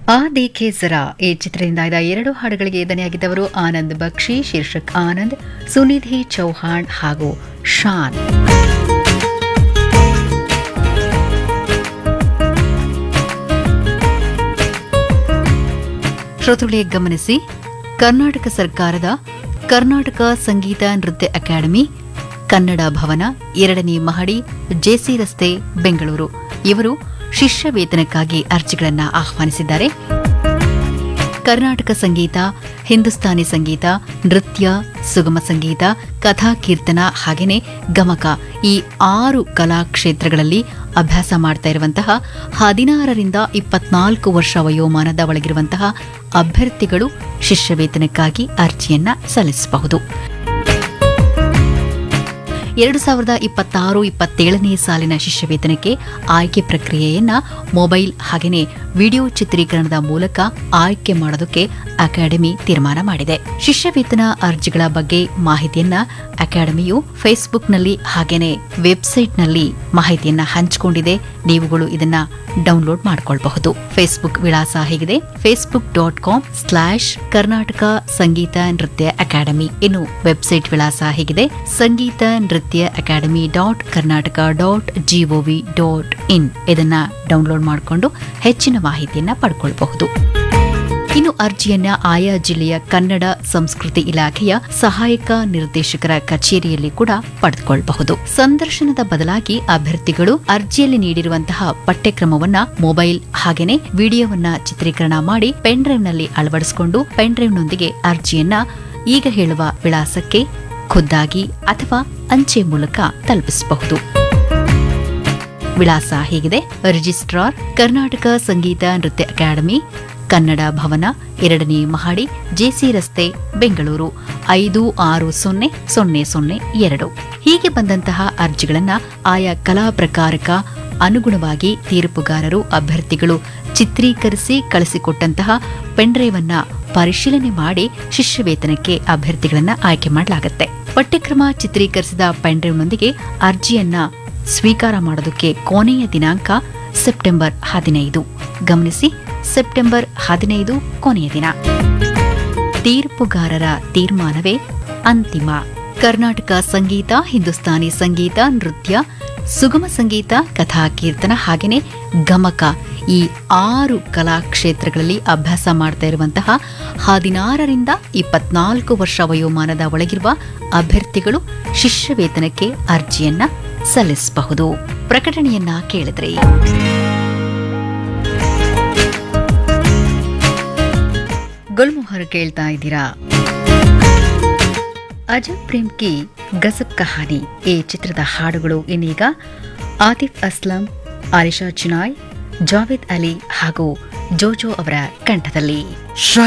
ಆ ದೇಖೆ ಜರಾ ಈ ಚಿತ್ರದಿಂದ ಆಯ್ದ ಎರಡು ಹಾಡುಗಳಿಗೆ ದನಿಯಾಗಿದ್ದವರು ಆನಂದ್ ಬಕ್ಷಿ ಶೀರ್ಷಕ್ ಆನಂದ್ ಸುನಿಧಿ ಚೌಹಾಣ್ ಹಾಗೂ ಶಾನ್ ಶ್ರೋತೃಗಳೇ ಗಮನಿಸಿ ಕರ್ನಾಟಕ ಸರ್ಕಾರದ ಕರ್ನಾಟಕ ಸಂಗೀತ ನೃತ್ಯ ಅಕಾಡೆಮಿ ಕನ್ನಡ ಭವನ ಎರಡನೇ ಮಹಡಿ ಜೆಸಿ ರಸ್ತೆ ಬೆಂಗಳೂರು ಇವರು ಶಿಷ್ಯ ವೇತನಕ್ಕಾಗಿ ಅರ್ಜಿಗಳನ್ನು ಆಹ್ವಾನಿಸಿದ್ದಾರೆ ಕರ್ನಾಟಕ ಸಂಗೀತ ಹಿಂದೂಸ್ತಾನಿ ಸಂಗೀತ ನೃತ್ಯ ಸುಗಮ ಸಂಗೀತ ಕಥಾ ಕೀರ್ತನ ಹಾಗೆಯೇ ಗಮಕ ಈ ಆರು ಕಲಾ ಕ್ಷೇತ್ರಗಳಲ್ಲಿ ಅಭ್ಯಾಸ ಮಾಡ್ತಾ ಇರುವಂತಹ ಹದಿನಾರರಿಂದ ಇಪ್ಪತ್ನಾಲ್ಕು ವರ್ಷ ವಯೋಮಾನದ ಒಳಗಿರುವಂತಹ ಅಭ್ಯರ್ಥಿಗಳು ಶಿಷ್ಯ ವೇತನಕ್ಕಾಗಿ ಅರ್ಜಿಯನ್ನ ಸಲ್ಲಿಸಬಹುದು ಎರಡು ಸಾವಿರದ ಇಪ್ಪತ್ತಾರು ಇಪ್ಪತ್ತೇಳನೇ ಸಾಲಿನ ಶಿಷ್ಯ ವೇತನಕ್ಕೆ ಆಯ್ಕೆ ಪ್ರಕ್ರಿಯೆಯನ್ನ ಮೊಬೈಲ್ ಹಾಗೆಯೇ ವಿಡಿಯೋ ಚಿತ್ರೀಕರಣದ ಮೂಲಕ ಆಯ್ಕೆ ಮಾಡೋದಕ್ಕೆ ಅಕಾಡೆಮಿ ತೀರ್ಮಾನ ಮಾಡಿದೆ ಶಿಷ್ಯ ವೇತನ ಅರ್ಜಿಗಳ ಬಗ್ಗೆ ಮಾಹಿತಿಯನ್ನ ಅಕಾಡೆಮಿಯು ಫೇಸ್ಬುಕ್ನಲ್ಲಿ ಹಾಗೆಯೇ ವೆಬ್ಸೈಟ್ನಲ್ಲಿ ಮಾಹಿತಿಯನ್ನ ಹಂಚಿಕೊಂಡಿದೆ ನೀವುಗಳು ಇದನ್ನ ಡೌನ್ಲೋಡ್ ಮಾಡಿಕೊಳ್ಳಬಹುದು ಫೇಸ್ಬುಕ್ ವಿಳಾಸ ಹೇಗಿದೆ Facebook dot com slash Karnataka Sangeetha Nritya academy ಇನ್ನು ವೆಬ್ಸೈಟ್ ವಿಳಾಸ ಹೇಗಿದೆ Sangeetha Nritya academy dot Karnataka dot G O V dot in ಇದನ್ನ ಡೌನ್ಲೋಡ್ ಮಾಡಿಕೊಂಡು ಹೆಚ್ಚಿನ ಮಾಹಿತಿಯನ್ನ ಪಡ್ಕೊಳ್ಬಹುದು ಇನ್ನು ಅರ್ಜಿಯನ್ನ ಆಯಾ ಜಿಲ್ಲೆಯ ಕನ್ನಡ ಸಂಸ್ಕೃತಿ ಇಲಾಖೆಯ ಸಹಾಯಕ ನಿರ್ದೇಶಕರ ಕಚೇರಿಯಲ್ಲಿ ಕೂಡ ಪಡೆದುಕೊಳ್ಳಬಹುದು ಸಂದರ್ಶನದ ಬದಲಾಗಿ ಅಭ್ಯರ್ಥಿಗಳು ಅರ್ಜಿಯಲ್ಲಿ ನೀಡಿರುವಂತಹ ಪಠ್ಯಕ್ರಮವನ್ನ ಮೊಬೈಲ್ ಹಾಗೆಯೇ ವಿಡಿಯೋವನ್ನ ಚಿತ್ರೀಕರಣ ಮಾಡಿ ಪೆನ್ ಡ್ರೈವ್ನಲ್ಲಿ ಅಳವಡಿಸಿಕೊಂಡು ಪೆನ್ ಡ್ರೈವ್ನೊಂದಿಗೆ ಅರ್ಜಿಯನ್ನ ಈಗ ಹೇಳುವ ವಿಳಾಸಕ್ಕೆ ಖುದ್ದಾಗಿ ಅಥವಾ ಅಂಚೆ ಮೂಲಕ ತಲುಪಿಸಬಹುದು ವಿಳಾಸ ಹೀಗಿದೆ ರಿಜಿಸ್ಟ್ರಾರ್ ಕರ್ನಾಟಕ ಸಂಗೀತ ನೃತ್ಯ ಅಕಾಡೆಮಿ ಕನ್ನಡ ಭವನ ಎರಡನೇ ಮಹಡಿ ಜೆಸಿ ರಸ್ತೆ ಬೆಂಗಳೂರು ಐದು ಆರು ಸೊನ್ನೆ ಸೊನ್ನೆ ಸೊನ್ನೆ ಎರಡು ಹೀಗೆ ಬಂದಂತಹ ಅರ್ಜಿಗಳನ್ನ ಆಯಾ ಕಲಾ ಪ್ರಕಾರಕ ಅನುಗುಣವಾಗಿ ತೀರ್ಪುಗಾರರು ಅಭ್ಯರ್ಥಿಗಳು ಚಿತ್ರೀಕರಿಸಿ ಕಳಿಸಿಕೊಟ್ಟಂತಹ ಪೆನ್ಡ್ರೈವ್ ಅನ್ನ ಪರಿಶೀಲನೆ ಮಾಡಿ ಶಿಷ್ಯ ವೇತನಕ್ಕೆ ಅಭ್ಯರ್ಥಿಗಳನ್ನ ಆಯ್ಕೆ ಮಾಡಲಾಗುತ್ತೆ ಪಠ್ಯಕ್ರಮ ಚಿತ್ರೀಕರಿಸಿದ ಪೆನ್ಡ್ರೈವ್ನೊಂದಿಗೆ ಅರ್ಜಿಯನ್ನ ಸ್ವೀಕಾರ ಮಾಡೋದಕ್ಕೆ ಕೊನೆಯ ದಿನಾಂಕ ಸೆಪ್ಟೆಂಬರ್ ಹದಿನೈದು ಗಮನಿಸಿ ಸೆಪ್ಟೆಂಬರ್ ಹದಿನೈದು ಕೊನೆಯ ದಿನ ತೀರ್ಪುಗಾರರ ತೀರ್ಮಾನವೇ ಅಂತಿಮ ಕರ್ನಾಟಕ ಸಂಗೀತ ಹಿಂದೂಸ್ತಾನಿ ಸಂಗೀತ ನೃತ್ಯ ಸುಗಮ ಸಂಗೀತ ಕಥಾ ಕೀರ್ತನ ಹಾಗೆಯೇ ಗಮಕ ಈ ಆರು ಕಲಾ ಕ್ಷೇತ್ರಗಳಲ್ಲಿ ಅಭ್ಯಾಸ ಮಾಡ್ತಾ ಇರುವಂತಹ ಹದಿನಾರರಿಂದ ಇಪ್ಪತ್ನಾಲ್ಕು ವರ್ಷ ವಯೋಮಾನದ ಒಳಗಿರುವ ಅಭ್ಯರ್ಥಿಗಳು ಶಿಷ್ಯ ವೇತನಕ್ಕೆ ಅರ್ಜಿಯನ್ನ ಸಲ್ಲಿಸಬಹುದು ಪ್ರಕಟಣೆಯನ್ನ ಕೇಳಿದ್ರಿ ಗುಲ್ಮೋಹರ್ ಕೇಳ್ತಾ ಇದ್ದೀರಾ ಅಜಬ್ ಪ್ರೇಮ್ ಕಿ ಗಜಬ್ ಕಹಾನಿ ಈ ಚಿತ್ರದ ಹಾಡುಗಳು ಇನ್ನೀಗ ಆತಿಫ್ ಅಸ್ಲಂ ಆಲಿಶಾ ಚಿನಾಯ್ ಜಾವೇದ್ ಅಲಿ ಹಾಗೂ ಜೋಜೋ ಅವರ ಕಂಠದಲ್ಲಿ